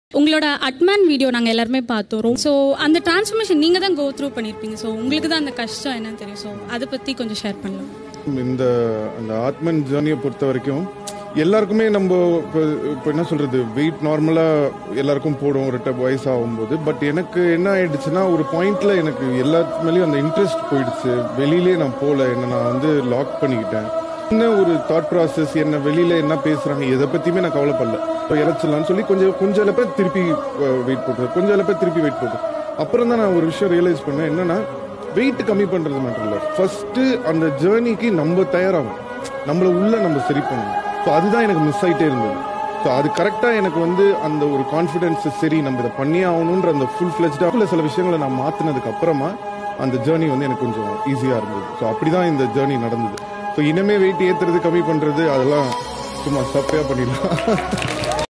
உங்களோட அட்மேன் வீடியோ நாங்கள் எல்லாருமே பார்த்தோம் ஸோ அந்த டிரான்ஸ்ஃபர்மேஷன் நீங்கள் தான் கோ த்ரூ பண்ணியிருப்பீங்க ஸோ உங்களுக்கு தான் அந்த கஷ்டம் என்னன்னு தெரியும் ஸோ அதை பற்றி கொஞ்சம் ஷேர் பண்ணலாம் இந்த அந்த ஆத்மன் ஜேர்னியை பொறுத்த வரைக்கும் எல்லாருக்குமே நம்ம இப்போ இப்போ என்ன சொல்றது வெயிட் நார்மலாக எல்லாருக்கும் போடும் ஒரு டப் வயசு ஆகும்போது பட் எனக்கு என்ன ஆயிடுச்சுன்னா ஒரு பாயிண்ட்ல எனக்கு எல்லாத்து மேலேயும் அந்த இன்ட்ரெஸ்ட் போயிடுச்சு வெளியிலே நான் போகல என்ன நான் வந்து லாக் பண்ணிக்கிட்டேன் என்ன ஒரு தாட் ப்ராசஸ் என்ன வெளியில என்ன பேசுறாங்க எதை பத்தியுமே நான் கவலைப்படல இப்போ இறச்சிடலாம்னு சொல்லி கொஞ்சம் கொஞ்சம் இழப்ப திருப்பி வெயிட் போட்டுரு கொஞ்சம் இழப்ப திருப்பி வெயிட் போட்டு அப்புறம் தான் நான் ஒரு விஷயம் ரியலைஸ் பண்ணேன் என்னன்னா வெயிட் கம்மி பண்றது மட்டும் இல்ல ஃபர்ஸ்ட் அந்த ஜேர்னிக்கு நம்ம தயாராகும் நம்மள உள்ள நம்ம சரி பண்ணணும் ஸோ அதுதான் எனக்கு மிஸ் ஆயிட்டே இருந்தது ஸோ அது கரெக்டாக எனக்கு வந்து அந்த ஒரு கான்ஃபிடென்ஸ் சரி நம்ம இதை பண்ணியே ஆகணுன்ற அந்த ஃபுல் ஃபிளெஜ்டாக சில விஷயங்களை நான் மாற்றினதுக்கு அப்புறமா அந்த ஜேர்னி வந்து எனக்கு கொஞ்சம் ஈஸியாக இருந்தது ஸோ அப்படிதான் இந்த ஜேர்னி நடந்தது ஸோ இனிமே வெயிட் ஏற்றுறது கம்மி பண்ணுறது அதெல்லாம் சும்மா சப்பையாக பண்ணிடலாம்